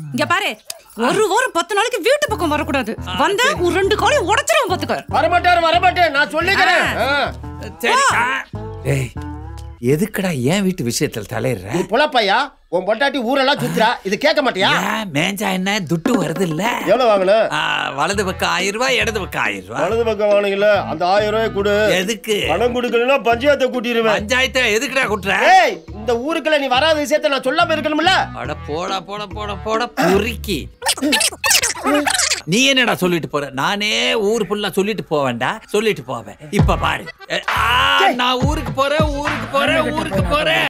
இங்க பாரு ஒரு வாரம் பத்து நாளைக்கு வீட்டு பக்கம் வரக்கூடாது வந்த ஒரு ரெண்டு காலையும் உடைச்சிருவேன் பாத்துக்க வரமாட்டாரு வரமாட்டேன் நான் சொல்லிக்கிறேன் ஆ. சரி ஆ. டேய் எதுக்குடா ஏன் வீட்டு விஷயத்துல தலையிடுற நீ புலப்பையா உன் பொண்டாட்டி ஊரெல்லாம் சுத்துறா இது கேட்க மாட்டியா ஏன் மேஞ்சா என்ன துட்டு வருது இல்ல எவ்வளவு வாங்கின வலது பக்கம் ஆயிரம் ரூபாய் இடது பக்கம் ஆயிரம் ரூபாய் வலது பக்கம் வாங்கினீங்கல்ல அந்த ஆயிரம் ரூபாய் கொடு எதுக்கு பணம் கொடுக்கலன்னா பஞ்சாயத்தை கூட்டிடுவேன் பஞ்சாயத்தை எதுக்குடா குட்டுற ஏய் இந்த ஊருக்குள்ள நீ வராத விஷயத்த நான் சொல்லாம இருக்கணும்ல அட போடா போடா போடா போடா பொறுக்கி நீ என்னடா சொல்லிட்டு போற நானே ஊர் ஃபுல்லா சொல்லிட்டு போவேன்டா சொல்லிட்டு போவேன் இப்ப பாரு அ, ஆ, நான் ஊருக்கு போறேன் ஊருக்கு போறேன் ஊருக்கு போறேன்